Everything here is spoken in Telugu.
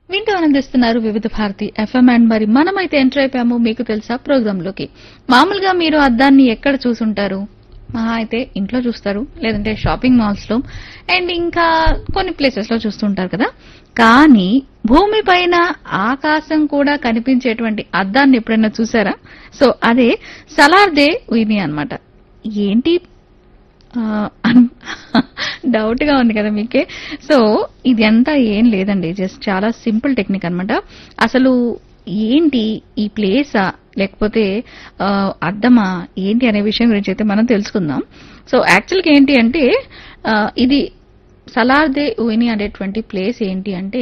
వింటూ ఆనందిస్తున్నారు వివిధ భారతి ఎఫ్ఎం అండ్ మరి మనమైతే ఎంటర్ అయిపోయాము మీకు తెలుసా ప్రోగ్రామ్ లోకి మామూలుగా మీరు అద్దాన్ని ఎక్కడ చూసుంటారు మహా అయితే ఇంట్లో చూస్తారు లేదంటే షాపింగ్ మాల్స్ లో అండ్ ఇంకా కొన్ని ప్లేసెస్ లో చూస్తుంటారు కదా కానీ భూమి పైన ఆకాశం కూడా కనిపించేటువంటి అద్దాన్ని ఎప్పుడైనా చూసారా సో అదే సలార్ దే ఉయిని అన్నమాట ఏంటి డౌట్ గా ఉంది కదా మీకే సో ఇది అంతా ఏం లేదండి జస్ట్ చాలా సింపుల్ టెక్నిక్ అన్నమాట అసలు ఏంటి ఈ ప్లేసా లేకపోతే ఆ, అద్దమా ఏంటి అనే విషయం గురించి అయితే మనం తెలుసుకుందాం సో యాక్చువల్గా ఏంటి అంటే ఆ, ఇది సలార్దే ఉయిని అనేటువంటి ప్లేస్ ఏంటి అంటే